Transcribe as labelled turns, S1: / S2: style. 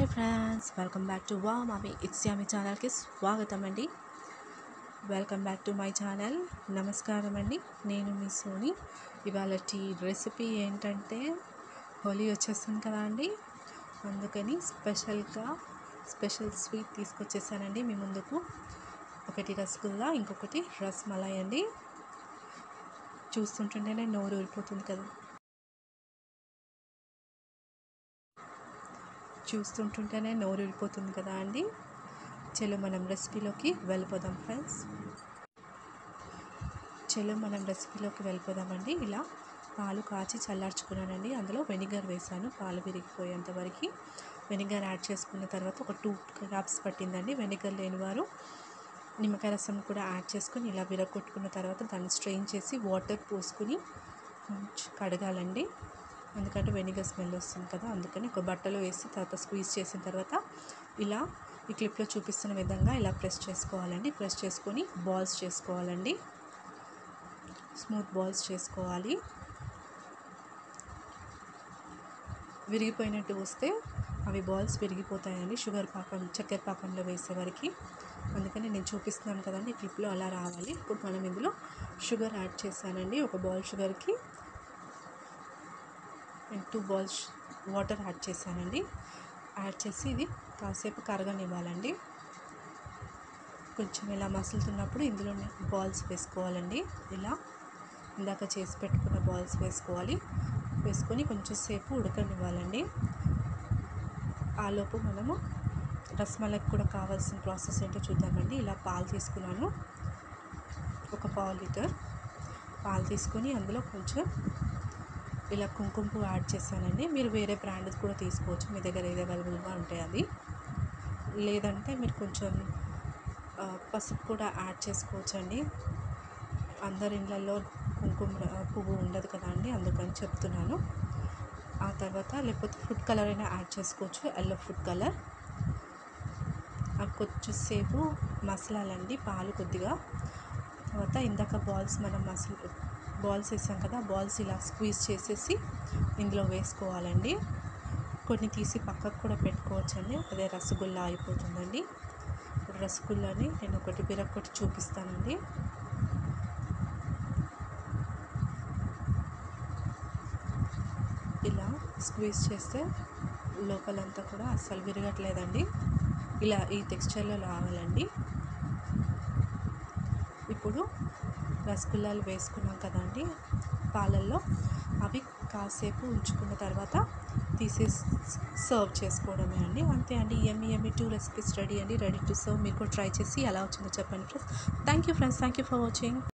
S1: hi friends welcome back to వా మామీ it's యామి ఛానల్కి స్వాగతం అండి welcome back to my channel నమస్కారం అండి నేను మీ సోని ఇవాళ రెసిపీ ఏంటంటే హోలీ వచ్చేస్తుంది కదా అండి అందుకని స్పెషల్గా స్పెషల్ స్వీట్ తీసుకొచ్చేసానండి మీ ముందుకు ఒకటి రసగుల్లా ఇంకొకటి రస్మలై అండి చూస్తుంటుంటేనే నోరు ఊరిపోతుంది కదా చూస్తుంటుంటేనే నోరు ఊరిపోతుంది కదా అండి చలో మనం రెసిపీలోకి వెళ్ళిపోదాం ఫ్రెండ్స్ చలో మనం రెసిపీలోకి వెళ్ళిపోదామండి ఇలా పాలు కాచి చల్లార్చుకున్నానండి అందులో వెనిగర్ వేసాను పాలు విరిగిపోయేంత వరకు వెనిగర్ యాడ్ చేసుకున్న తర్వాత ఒక టూ డ్రాప్స్ పట్టిందండి వెనిగర్ లేని వారు నిమ్మకాయ రసం కూడా యాడ్ చేసుకొని ఇలా విరగొట్టుకున్న తర్వాత దాన్ని స్ట్రెయిన్ చేసి వాటర్ పోసుకుని కొంచెం కడగాలండి ఎందుకంటే వెనిగర్ స్మెల్ వస్తుంది కదా అందుకని ఒక బట్టలో వేసి తర్వాత స్క్వీజ్ చేసిన తర్వాత ఇలా ఈ క్లిప్లో చూపిస్తున్న విధంగా ఇలా ప్రెస్ చేసుకోవాలండి ప్రెస్ చేసుకొని బాల్స్ చేసుకోవాలండి స్మూత్ బాల్స్ చేసుకోవాలి విరిగిపోయినట్టు వస్తే అవి బాల్స్ విరిగిపోతాయండి షుగర్ పాకం చక్కెర పాకంలో వేసేవరకు అందుకని నేను చూపిస్తున్నాను కదండి క్లిప్లో అలా రావాలి ఇప్పుడు మనం ఇందులో షుగర్ యాడ్ చేశానండి ఒక బాల్ షుగర్కి నేను టూ బాల్స్ వాటర్ యాడ్ చేశానండి యాడ్ చేసి ఇది కాసేపు కరగనివ్వాలండి కొంచెం ఇలా మసులుతున్నప్పుడు ఇందులో బాల్స్ వేసుకోవాలండి ఇలా ఇందాక చేసి పెట్టుకున్న బాల్స్ వేసుకోవాలి వేసుకొని కొంచెం సేపు ఉడకనివ్వాలండి ఆలోపు మనము రసమలకి కూడా కావాల్సిన ప్రాసెస్ ఏంటో చూద్దామండి ఇలా పాలు తీసుకున్నాను ఒక పావు లీటర్ పాలు తీసుకొని అందులో కొంచెం ఇలా కుంకుమ పువ్వు యాడ్ చేశానండి మీరు వేరే బ్రాండ్ కూడా తీసుకోవచ్చు మీ దగ్గర ఏది అవైలబుల్గా ఉంటాయి అది లేదంటే మీరు కొంచెం పసుపు కూడా యాడ్ చేసుకోవచ్చు అండి అందరి ఇళ్ళల్లో కుంకుమ పువ్వు ఉండదు కదా అండి అందుకని చెప్తున్నాను ఆ తర్వాత లేకపోతే ఫుడ్ కలర్ అయినా యాడ్ చేసుకోవచ్చు ఎల్లో ఫుడ్ కలర్ కొంచెం సేపు మసలాలండి పాలు కొద్దిగా తర్వాత ఇందాక బాల్స్ మనం మసలు బాల్స్ వేసాం కదా బాల్స్ ఇలా స్క్వీజ్ చేసేసి ఇందులో వేసుకోవాలండి కొన్ని తీసి పక్కకు కూడా పెట్టుకోవచ్చండి అదే రసగుల్లా అయిపోతుందండి ఇప్పుడు రసగుల్లాని నేను ఒకటి బిరక్కొట్టి చూపిస్తానండి ఇలా స్క్వీజ్ చేస్తే లోపలంతా కూడా అస్సలు విరగట్లేదండి ఇలా ఈ టెక్స్చర్లో రావాలండి ఇప్పుడు రసగుల్లాలు వేసుకున్నాం కదండి పాలల్లో అవి కాసేపు ఉంచుకున్న తర్వాత తీసేసి సర్వ్ చేసుకోవడమే అండి అంతే అండి ఎమ్మి ఎమ్మి టూ రెసిపీస్ రెడీ అండి రెడీ టు సర్వ్ మీరు కూడా ట్రై చేసి ఎలా వచ్చిందో చెప్పండి friends thank you friends thank you for watching